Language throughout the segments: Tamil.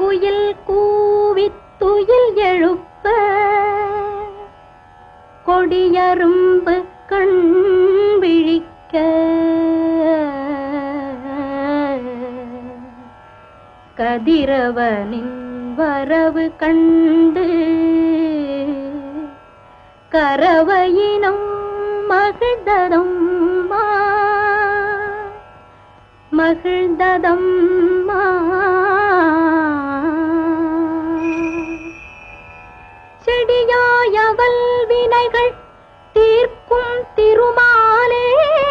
குயில் கூவித் துயில் எழுப்ப கொடியரும்பு கண் விழிக்க கதிரவனின் வரவு கண்டு கரவையினம் மகிழ்ந்ததும் மகிழ்ந்ததம் செடியாயவல் வினைகள் தீர்க்கும் திருமாலே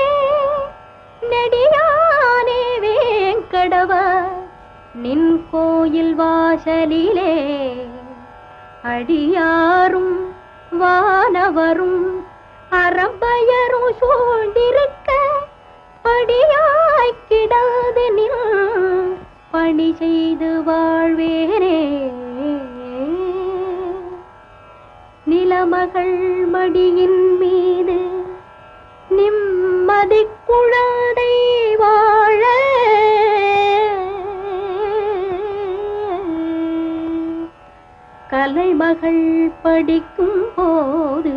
நெடியானே வேங்கடவ நின் கோயில் வாசலிலே அடியாரும் வானவரும் அறம்பயரும் சூழ்ந்திருக்க படியாய் கிடாது நின் பணி செய்து வாழ்வேனே நிலமகள் மடியின் மீது நிம்மதி குழந்தை வாழ கலைமகள் படிக்கும் போது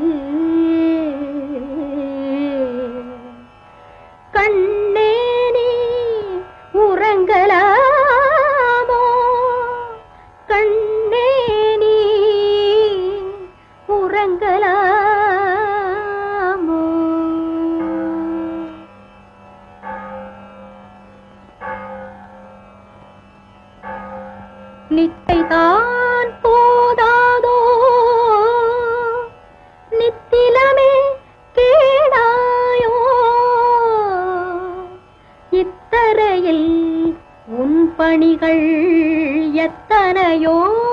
கண்ணே நீ உறங்கலாமோ கண்ணே நீ உறங்கலாமோ நித்தைதான் போதாதோ நித்திலமே கேடாயோ இத்தரையில் உன் பணிகள் எத்தனையோ